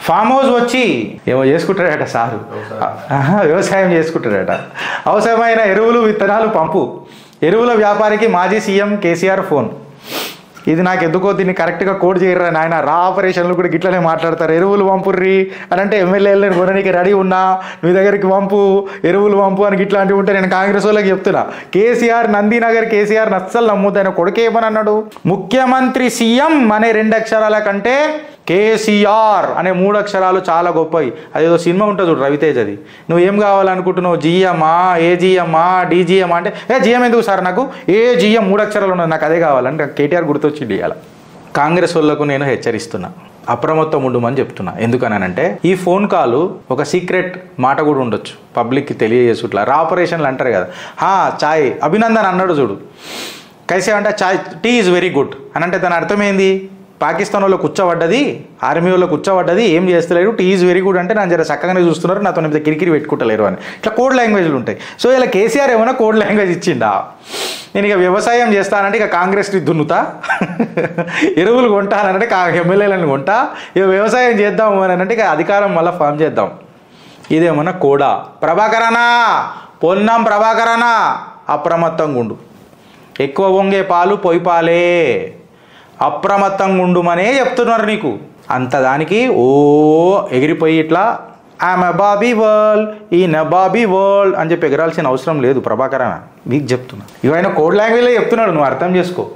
farm house వచ్చి ఏమో చేసుకుంటాడట sir ఆహా, వ్యవసాయం చేసుకుంటాడట అవసరమైన ఎరువులు విత్తనాలు పంపు ఎరువుల వ్యాపారికి మాజీ సీఎం కేసీఆర్ ఫోన్ ఇది నాకు ఎందుకో దీన్ని కరెక్ట్గా కోడ్ చేయరా నాయన రా ఆపరేషన్లు కూడా గిట్లనే మాట్లాడతారు ఎరువులు పంపుర్రి అని అంటే ఎమ్మెల్యేలు నేను కొనడానికి రెడీ ఉన్నా మీ దగ్గరికి పంపు ఎరువులు పంపు అని ఇట్లాంటివి ఉంటే నేను కాంగ్రెస్ వాళ్ళకి చెప్తున్నా కేసీఆర్ నందీనగర్ కేసీఆర్ నచ్చలు నమ్ముద్దు ఆయన కొడుకు ఏమని అన్నాడు ముఖ్యమంత్రి సీఎం అనే రెండు అక్షరాల కంటే కేసీఆర్ అనే మూడు అక్షరాలు చాలా గొప్పవి అదేదో సినిమా ఉంటుంది చూడు రవితేజది నువ్వు ఏం కావాలనుకుంటున్నావు జిఎమ్మా ఏ జిఎమ్మా డీజీఎం అంటే ఏ జిఎం ఎందుకు సార్ నాకు ఏ జిఎం మూడు అక్షరాలు ఉన్నది నాకు అదే కావాలని నాకు కేటీఆర్ గుర్తొచ్చింది ఇవాళ కాంగ్రెస్ వాళ్ళకు నేను హెచ్చరిస్తున్నా అప్రమత్తం ఉండమని చెప్తున్నా ఎందుకనంటే ఈ ఫోన్ కాల్ ఒక సీక్రెట్ మాట కూడా ఉండొచ్చు పబ్లిక్కి తెలియజేసుట్లా రా ఆపరేషన్లు అంటారు కదా హా చాయ్ అభినందన్ అన్నాడు చూడు కైసే అంటే chai tea is very good అని అంటే దాని అర్థం ఏంది పాకిస్తాన్ వాళ్ళు కూర్చోబడ్డది ఆర్మీ వాళ్ళు కూర్చోబడ్డది ఏం చేస్తలేరు టీ ఈజ్ వెరీ గుడ్ అంటే నా జర చక్కగానే చూస్తున్నారు నాతో ఇంత కిరికిరి పెట్టుకుంటలేరు అని ఇట్లా కోడ్ లాంగ్వేజ్లు ఉంటాయి సో ఇలా కేసీఆర్ ఏమైనా కోడ్ లాంగ్వేజ్ ఇచ్చిండా నేను ఇక వ్యవసాయం చేస్తానంటే ఇక కాంగ్రెస్ని దున్నుతా ఎరువులు కొంటానంటే కా ఎమ్మెల్యేలను కొంటా ఇక వ్యవసాయం చేద్దాము అని అంటే ఇక అధికారం మళ్ళీ ఫామ్ చేద్దాం ఇదేమన్నా కోడా ప్రభాకరనా పొన్నాం ప్రభాకరనా అప్రమత్తంగా ఉండు ఎక్కువ వంగే పాలు పొయ్యి పాలే అప్రమత్తంగా ఉండుమనే చెప్తున్నారు నీకు అంత దానికి ఓ ఎగిరిపోయి ఇట్లా ఆమె బాబీ వరల్డ్ ఈ నబాబీ వరల్డ్ అని చెప్పి ఎగరాల్సిన అవసరం లేదు ప్రభాకరణ మీకు చెప్తున్నా ఇవైనా కోడ్ లాంగ్వేజ్లో చెప్తున్నాడు నువ్వు అర్థం చేసుకో